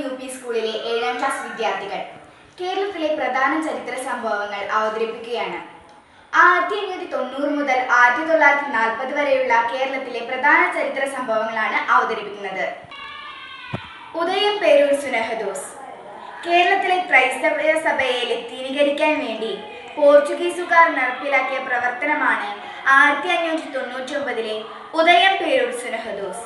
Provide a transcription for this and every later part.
U P സ്കൂളിലെ ഏഴാം class വിദ്യാർത്ഥികൾ കേരളത്തിലെ പ്രധാന ചരിത്ര സംഭവങ്ങൾ അവതരിപ്പിക്കുകയാണ് ആയിരത്തി അഞ്ഞൂറ്റി തൊണ്ണൂറ് മുതൽ ആയിരത്തി തൊള്ളായിരത്തി നാൽപ്പത് വരെയുള്ള കേരളത്തിലെ പ്രധാന ചരിത്ര സംഭവങ്ങളാണ് അവതരിപ്പിക്കുന്നത് ഉദയം പേരൂർ സുനഹദോസ് കേരളത്തിലെ ക്രൈസ്തവ സഭയെ ലത്തീനീകരിക്കാൻ വേണ്ടി പോർച്ചുഗീസുകാർ നടപ്പിലാക്കിയ പ്രവർത്തനമാണ് ആയിരത്തി അഞ്ഞൂറ്റി തൊണ്ണൂറ്റി ഒമ്പതിലെ ഉദയം പേരൂർ സുനഹദോസ്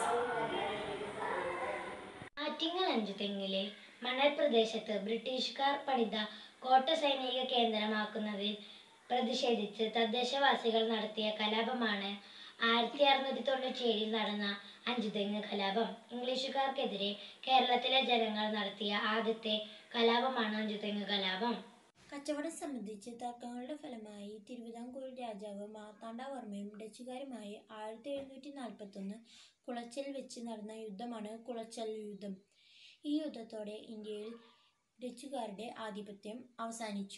ആറ്റിങ്ങൽ അഞ്ചുതെങ്ങിലെ മണൽ പ്രദേശത്ത് ബ്രിട്ടീഷുകാർ പണിത കോട്ട സൈനിക കേന്ദ്രമാക്കുന്നതിൽ പ്രതിഷേധിച്ച് തദ്ദേശവാസികൾ നടത്തിയ കലാപമാണ് ആയിരത്തി അറുന്നൂറ്റി തൊണ്ണൂറ്റി ഏഴിൽ നടന്ന അഞ്ചുതെങ്ങ് കലാപം ഇംഗ്ലീഷുകാർക്കെതിരെ കേരളത്തിലെ ജനങ്ങൾ നടത്തിയ ആദ്യത്തെ കലാപമാണ് അഞ്ചുതെങ്ങ് കലാപം കച്ചവടം സംബന്ധിച്ച് തർക്കങ്ങളുടെ ഫലമായി തിരുവിതാംകൂർ രാജാവ് മാർത്താണ്ഡവർമ്മയും ഡച്ചുകാരുമായി ആയിരത്തി എഴുന്നൂറ്റി നാൽപ്പത്തൊന്ന് കുളച്ചൽ വെച്ച് നടന്ന യുദ്ധമാണ് കുളച്ചൽ യുദ്ധം ഈ യുദ്ധത്തോടെ ഇന്ത്യയിൽ ഡച്ചുകാരുടെ ആധിപത്യം അവസാനിച്ചു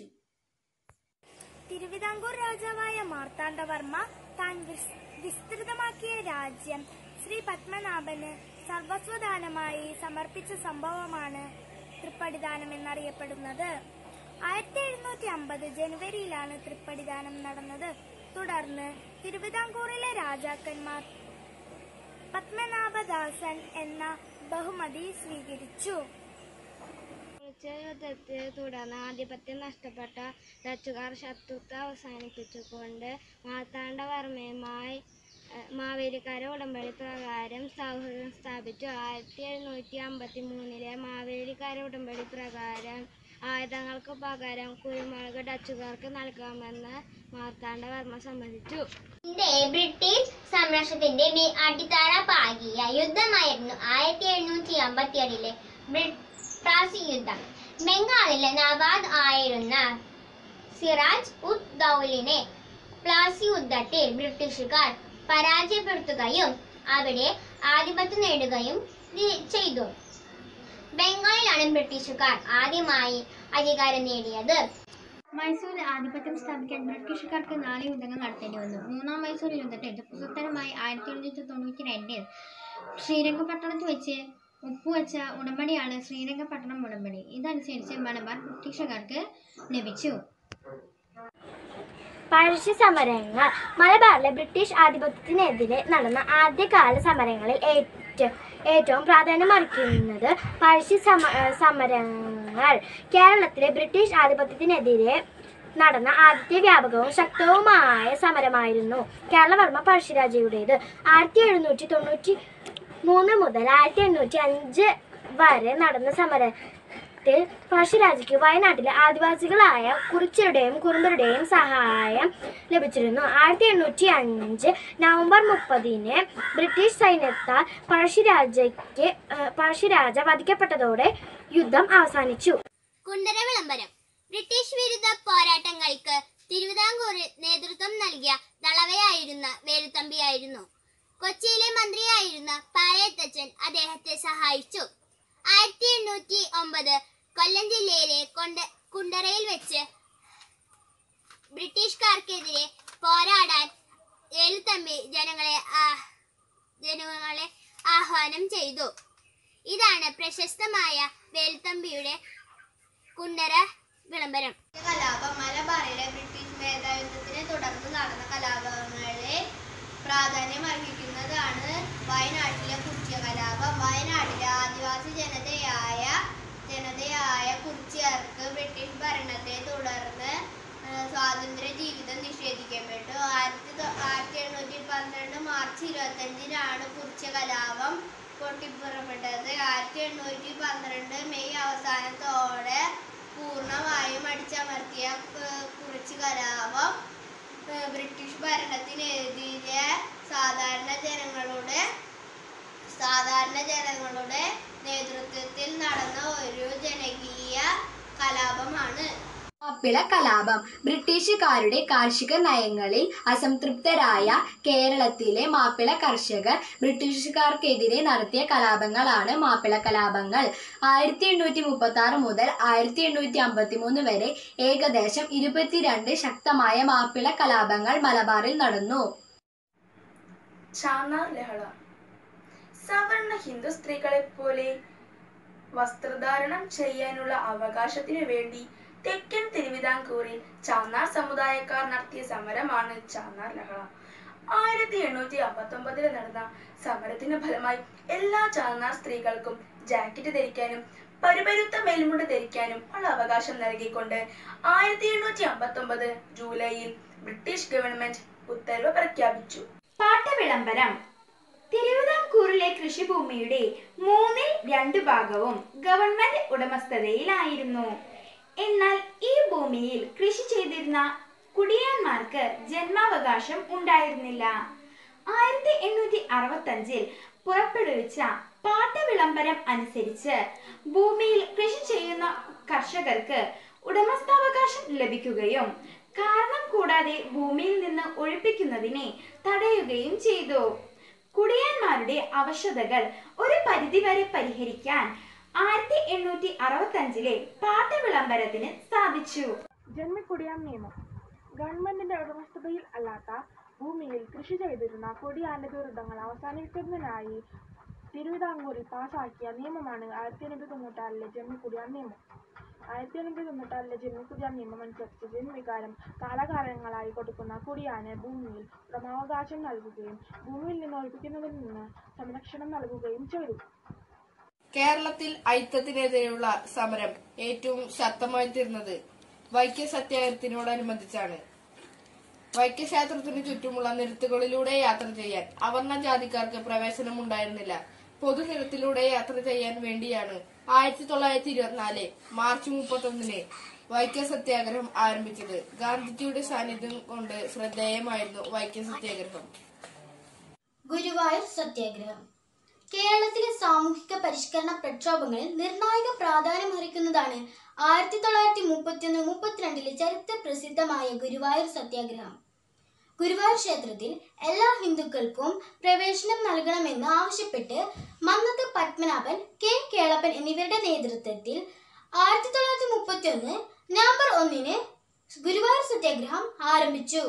തിരുവിതാംകൂർ രാജാവായ മാർത്താണ്ഡവർമ്മ താൻ വിസ്- വിസ്തൃതമാക്കിയ രാജ്യം ശ്രീ പത്മനാഭന് സർവസ്വദാനമായി സമർപ്പിച്ച സംഭവമാണ് തൃപ്പടിദാനം എന്നറിയപ്പെടുന്നത് ആയിരത്തി എഴുന്നൂറ്റി അമ്പത് ജനുവരിയിലാണ് തൃപ്പടിദാനം നടന്നത് തുടർന്ന് തിരുവിതാംകൂറിലെ രാജാക്കന്മാർ പത്മനാഭദാസൻ എന്ന ബഹുമതി സ്വീകരിച്ചു യുദ്ധത്തെ തുടർന്ന് ആധിപത്യം നഷ്ടപ്പെട്ട ഡച്ചുകാർ ശത്രുത്വം അവസാനിപ്പിച്ചുകൊണ്ട് മാർത്താണ്ഡവർമ്മയുമായി ഏഹ്, മാവേലിക്കര ഉടമ്പടി പ്രകാരം സൗഹൃദം സ്ഥാപിച്ചു ആയിരത്തി എഴുന്നൂറ്റി അമ്പത്തി മൂന്നിലെ മാവേലിക്കര ഉടമ്പടി പ്രകാരം ആയുധങ്ങൾക്ക് പകരം കുരുമുളക് ഡച്ചുകാർക്ക് നൽകാമെന്ന് മാർത്താണ്ഡവർമ്മ സമ്മതിച്ചു ഇന്ത്യയെ ബ്രിട്ടീഷ് സംരക്ഷണത്തിന്റെ മേ- അടിത്തറ പാകിയ യുദ്ധമായിരുന്നു ആയിരത്തി എഴുന്നൂറ്റി അമ്പത്തി ഏഴിലെ പ്ലാസി യുദ്ധം ബംഗാളിലെ നവാബ് ആയിരുന്ന സിറാജ് ഉദ് ദൗലിനെ പ്ലാസി യുദ്ധത്തിൽ ബ്രിട്ടീഷുകാർ പരാജയപ്പെടുത്തുകയും അവിടെ ആധിപത്യം നേടുകയും നി- ചെയ്തു ബംഗാളിലാണ് ബ്രിട്ടീഷുകാർ ആദ്യമായി അധികാരം നേടിയത് മൈസൂരിൽ ആധിപത്യം സ്ഥാപിക്കാൻ ബ്രിട്ടീഷുകാർക്ക് നാല് യുദ്ധങ്ങൾ നടത്തേണ്ടി വന്നു മൂന്നാം മൈസൂർ യുദ്ധത്തിൽ ടിപ്പുസുൽത്താനുമായി ആയിരത്തി എഴുന്നൂറ്റി തൊണ്ണൂറ്റി രണ്ടിൽ ശ്രീരംഗപട്ടണത്ത് വെച്ച് ഒപ്പുവെച്ച ഉടമ്പടിയാണ് ശ്രീരംഗപട്ടണം ഉടമ്പടി ഇതനുസരിച്ച് മലബാർ ബ്രിട്ടീഷുകാർക്ക് ലഭിച്ചു പഴശ്ശി സമരങ്ങൾ മലബാറിലെ ബ്രിട്ടീഷ് ആധിപത്യത്തിനെതിരെ നടന്ന ആദ്യകാല സമരങ്ങളിൽ ഏറ്റവും ഏറ്റവും പ്രാധാന്യമർഹിക്കുന്നത് പഴശ്ശി സമ ഏഹ് സമരങ്ങൾ കേരളത്തിലെ ബ്രിട്ടീഷ് ആധിപത്യത്തിനെതിരെ നടന്ന ആദ്യത്തെ വ്യാപകവും ശക്തവുമായ സമരമായിരുന്നു കേരളവർമ്മ പഴശ്ശിരാജയുടേത് ആയിരത്തി എഴുന്നൂറ്റി തൊണ്ണൂറ്റി മൂന്ന് മുതൽ ആയിരത്തി എണ്ണൂറ്റി അഞ്ച് വരെ നടന്ന സമരത്തിൽ പഴശ്ശിരാജയ്ക്ക് വയനാട്ടിലെ ആദിവാസികളായ കുറിച്യരുടെയും കുറുമ്പരുടെയും സഹായം ലഭിച്ചിരുന്നു ആയിരത്തി എണ്ണൂറ്റി അഞ്ച് നവംബർ മുപ്പതിന് ബ്രിട്ടീഷ് സൈന്യത്താൽ പഴശ്ശിരാജയ്ക്ക് ഏഹ്, പഴശ്ശിരാജ വധിക്കപ്പെട്ടതോടെ യുദ്ധം അവസാനിച്ചു കുണ്ടറ വിളംബരം ബ്രിട്ടീഷ് വിരുദ്ധ പോരാട്ടങ്ങൾക്ക് തിരുവിതാംകൂറിൽ നേതൃത്വം നൽകിയ ദളവയായിരുന്ന വേലുത്തമ്പിയായിരുന്നു കൊച്ചിയിലെ മന്ത്രിയായിരുന്ന പാളയത്തച്ഛൻ അദ്ദേഹത്തെ സഹായിച്ചു ആയിരത്തി എണ്ണൂറ്റി ഒമ്പത് കൊല്ലം ജില്ലയിലെ കൊണ്ട കുണ്ടറയിൽ വെച്ച് ബ്രിട്ടീഷുകാർക്കെതിരെ പോരാടാൻ വേലുത്തമ്പി ജനങ്ങളെ ആ- ജനങ്ങളെ ആഹ്വാനം ചെയ്തു ഇതാണ് പ്രശസ്തമായ വേലുത്തമ്പിയുടെ കുണ്ടറ വിളംബരം കലാപം മലബാറിലെ ബ്രിട്ടീഷ് മേധാവിത്വത്തിനെ തുടർന്ന് നടന്ന കലാപങ്ങളെ പ്രാധാന്യം അർഹിക്കുന്നതാണ് വയനാട്ടിലെ കുറിച്യ കലാപം വയനാട്ടിലെ ആദിവാസി ജനതയായ ജനതയായ കുറിച്യർക്ക് ബ്രിട്ടീഷ് ഭരണത്തെ തുടർന്ന് ആ, സ്വാതന്ത്ര്യ ജീവിതം നിഷേധിക്കപ്പെട്ടു ആയിരത്തി തൊ- ആയിരത്തി എണ്ണൂറ്റി പന്ത്രണ്ട് മാർച്ച് ഇരുപത്തഞ്ചിനാണ് കുറിച്യ കലാപം പൊട്ടിപ്പുറപ്പെട്ടത് ആയിരത്തി എണ്ണൂറ്റി പന്ത്രണ്ട് മെയ് അവസാനത്തോടെ പൂർണ്ണമായും അടിച്ചമർത്തിയ ഏഹ്, കുറിച്ച് കലാപം ഏഹ്, ബ്രിട്ടീഷ് ഭരണത്തിനെതിരെ സാധാരണ ജനങ്ങളുടെ സാധാരണ ജനങ്ങളുടെ നേതൃത്വത്തിൽ നടന്ന ഒരു ജനകീയ കലാപമാണ് മാപ്പിള കലാപം ബ്രിട്ടീഷുകാരുടെ കാർഷിക നയങ്ങളിൽ അസംതൃപ്തരായ കേരളത്തിലെ മാപ്പിള കർഷകർ ബ്രിട്ടീഷുകാർക്കെതിരെ നടത്തിയ കലാപങ്ങളാണ് മാപ്പിള കലാപങ്ങൾ ആയിരത്തി എണ്ണൂറ്റി മുപ്പത്തി ആറ് മുതൽ ആയിരത്തി എണ്ണൂറ്റി അമ്പത്തി മൂന്ന് വരെ ഏകദേശം ഇരുപത്തിരണ്ട് ശക്തമായ മാപ്പിള കലാപങ്ങൾ മലബാറിൽ നടന്നു ചാന്നാർ ലഹള സവർണ ഹിന്ദു സ്ത്രീകളെ പോലെ വസ്ത്രധാരണം ചെയ്യാനുള്ള അവകാശത്തിനു വേണ്ടി തെക്കൻ തിരുവിതാംകൂറിൽ ചാന്നാർ സമുദായക്കാർ നടത്തിയ സമരമാണ് ചാന്നാർ ലഹള ആയിരത്തി എണ്ണൂറ്റി അമ്പത്തൊമ്പതിൽ നടന്ന സമരത്തിന് ഫലമായി എല്ലാ ചാന്നാർ സ്ത്രീകൾക്കും ജാക്കറ്റ് ധരിക്കാനും പരുപരുത്ത മേൽമുണ്ട് ധരിക്കാനും ഉള്ള അവകാശം നൽകിക്കൊണ്ട് ആയിരത്തി എണ്ണൂറ്റി അമ്പത്തൊമ്പത് ജൂലൈയിൽ ബ്രിട്ടീഷ് ഗവൺമെന്റ് ഉത്തരവ് പ്രഖ്യാപിച്ചു പാട്ടവിളംബരം തിരുവിതാംകൂറിലെ കൃഷിഭൂമിയുടെ മൂന്നിൽ രണ്ട് ഭാഗവും ഗവൺമെന്റ് ഉടമസ്ഥതയിലായിരുന്നു എന്നാൽ ഈ ഭൂമിയിൽ കൃഷി ചെയ്തിരുന്ന കുടിയാന്മാർക്ക് ജന്മാവകാശം ഉണ്ടായിരുന്നില്ല ആയിരത്തി എണ്ണൂറ്റി അറുപത്തഞ്ചിൽ പുറപ്പെടുവിച്ച പാട്ടവിളംബരം അനുസരിച്ച് ഭൂമിയിൽ കൃഷി ചെയ്യുന്ന കർഷകർക്ക് ഉടമസ്ഥാവകാശം ലഭിക്കുകയും കാരണം കൂടാതെ ഭൂമിയിൽ നിന്ന് ഒഴിപ്പിക്കുന്നതിനെ തടയുകയും ചെയ്തു കുടിയാന്മാരുടെ അവശതകൾ ഒരു പരിധിവരെ പരിഹരിക്കാൻ ആയിരത്തി എണ്ണൂറ്റി അറുപത്തഞ്ചിലെ പാട്ടവിളംബരത്തിന് സാധിച്ചു ജന്മിക്കുടിയാൻ നിയമം ഗവൺമെന്റിന്റെ ഉടമസ്ഥതയിൽ അല്ലാത്ത ഭൂമിയിൽ കൃഷി ചെയ്തിരുന്ന കുടിയാന്റെ ദുരിതങ്ങൾ അവസാനിപ്പിക്കുന്നതിനായി തിരുവിതാംകൂറിൽ പാസാക്കിയ നിയമമാണ് ആയിരത്തി എണ്ണൂറ്റി തൊണ്ണൂറ്റാറിലെ ജന്മിക്കുടിയാൻ നിയമം ആയിരത്തി എണ്ണൂറ്റി തൊണ്ണൂറ്റാറിലെ ജന്മിക്കുടിയാൻ നിയമം അനുസരിച്ച് ജന്മികാരം കാലകാലങ്ങളായി കൊടുക്കുന്ന കുടിയാന് ഭൂമിയിൽ ഉടമാവകാശം നൽകുകയും ഭൂമിയിൽ നിന്ന് ഒഴിപ്പിക്കുന്നതിൽ നിന്ന് സംരക്ഷണം നൽകുകയും ചെയ്തു കേരളത്തിൽ ഐത്തത്തിനെതിരെയുള്ള സമരം ഏറ്റവും ശക്തമായി തീർന്നത് വൈക്കം സത്യാഗ്രഹത്തിനോടനുബന്ധിച്ചാണ് വൈക്യക്ഷേത്രത്തിനു ചുറ്റുമുള്ള നിരത്തുകളിലൂടെ യാത്ര ചെയ്യാൻ അവർണ ജാതിക്കാർക്ക് പ്രവേശനം ഉണ്ടായിരുന്നില്ല പൊതുനിരത്തിലൂടെ യാത്ര ചെയ്യാൻ വേണ്ടിയാണ് ആയിരത്തി തൊള്ളായിരത്തി ഇരുപത്തിനാല് മാർച്ച് മുപ്പത്തൊന്നിന് വൈക്കം സത്യാഗ്രഹം ആരംഭിച്ചത് ഗാന്ധിജിയുടെ സാന്നിധ്യം കൊണ്ട് ശ്രദ്ധേയമായിരുന്നു വൈക്കം സത്യാഗ്രഹം ഗുരുവായൂർ സത്യാഗ്രഹം കേരളത്തിലെ സാമൂഹിക പരിഷ്കരണ പ്രക്ഷോഭങ്ങളിൽ നിർണായക പ്രാധാന്യമർഹിക്കുന്നതാണ് ആയിരത്തി തൊള്ളായിരത്തി മുപ്പത്തിയൊന്ന് മുപ്പത്തിരണ്ടിലെ ചരിത്ര പ്രസിദ്ധമായ ഗുരുവായൂർ സത്യാഗ്രഹം ഗുരുവായൂർ ക്ഷേത്രത്തിൽ എല്ലാ ഹിന്ദുക്കൾക്കും പ്രവേശനം നൽകണമെന്ന് ആവശ്യപ്പെട്ട് മന്നത്ത് പത്മനാഭൻ കെ കേളപ്പൻ എന്നിവരുടെ നേതൃത്വത്തിൽ ആയിരത്തി തൊള്ളായിരത്തി മുപ്പത്തിയൊന്ന് നവംബർ ഒന്നിന് ഗുരുവായൂർ സത്യാഗ്രഹം ആരംഭിച്ചു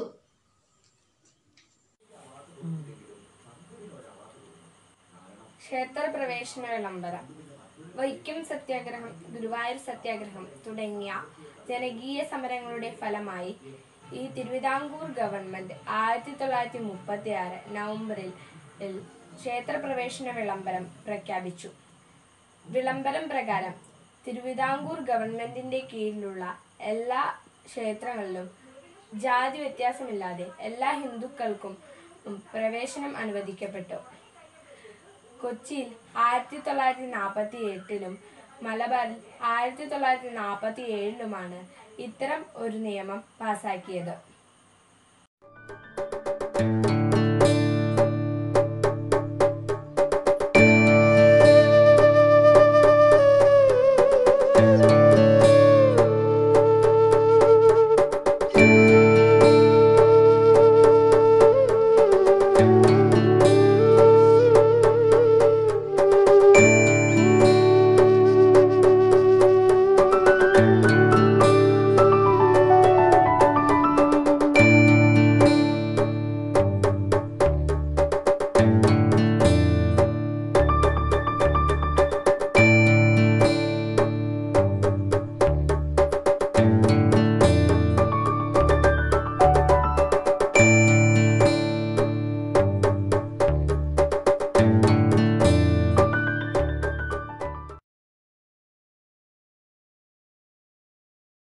ക്ഷേത്രപ്രവേശന വിളംബരം വൈക്കം സത്യാഗ്രഹം ഗുരുവായൂർ സത്യാഗ്രഹം തുടങ്ങിയ ജനകീയ സമരങ്ങളുടെ ഫലമായി ഈ തിരുവിതാംകൂർ ഗവൺമെന്റ് ആയിരത്തി തൊള്ളായിരത്തി മുപ്പത്തി ആറ് നവംബറിൽ ൽ ക്ഷേത്രപ്രവേശന വിളംബരം പ്രഖ്യാപിച്ചു വിളംബരം പ്രകാരം തിരുവിതാംകൂർ ഗവൺമെന്റിന്റെ കീഴിലുള്ള എല്ലാ ക്ഷേത്രങ്ങളിലും ജാതി വ്യത്യാസമില്ലാതെ എല്ലാ ഹിന്ദുക്കൾക്കും ഉം, പ്രവേശനം അനുവദിക്കപ്പെട്ടു കൊച്ചിയിൽ ആയിരത്തി തൊള്ളായിരത്തി നാൽപ്പത്തി എട്ടിലും മലബാറിൽ ആയിരത്തി തൊള്ളായിരത്തി നാൽപ്പത്തി ഏഴിലുമാണ് ഇത്തരം ഒരു നിയമം പാസാക്കിയത്